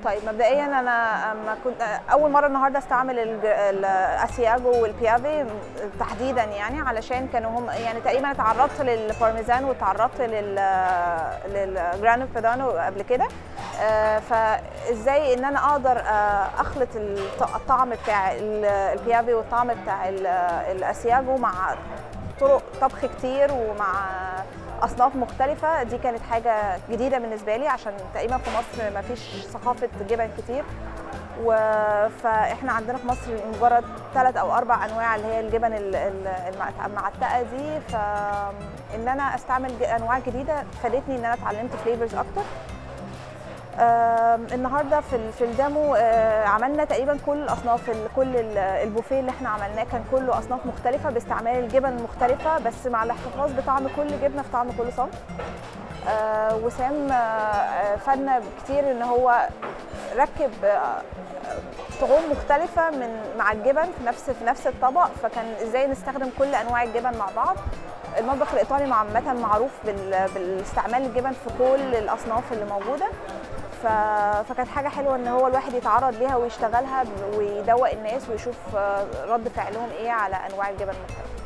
طيب مبدئيا انا اما كنت اول مره النهارده استعمل الج- الاسياجو والبيافي تحديدا يعني علشان كانوا هم يعني تقريبا اتعرضت للبارميزان واتعرضت لل للجرانو بيدانو قبل كده آه، فازاي ان انا اقدر آه، اخلط الط- الطعم بتاع ال- البيافي والطعم بتاع ال- الاسياجو مع طرق طبخ كتير ومع اصناف مختلفه دي كانت حاجه جديده بالنسبه لي عشان تقريبا في مصر ما فيش ثقافه جبن كتير و... فاحنا عندنا في مصر مجرد ثلاث او اربع انواع اللي هي الجبن ال- ال- المع- المعتقه دي فان انا استعمل ج- انواع جديده فادتني ان انا اتعلمت فليفرز اكتر آم، النهارده في ال- في الديمو آه، عملنا تقريبا كل الاصناف ال- كل ال- البوفيه اللي احنا عملناه كان كله اصناف مختلفه باستعمال الجبن المختلفه بس مع الاحتفاظ بطعم كل جبنه في طعم كل صنف آه، وسام آه، آه، فادنا كتير ان هو ركب آه، طعوم مختلفة من مع الجبن في نفس في نفس الطبق فكان ازاي نستخدم كل انواع الجبن مع بعض المطبخ الايطالي عامة معروف بال- بالاستعمال الجبن في كل الاصناف اللي موجودة ف... فكانت حاجة حلوة ان هو الواحد يتعرض ليها ويشتغلها ويدوق الناس ويشوف آه، رد فعلهم ايه على انواع الجبن المختلفة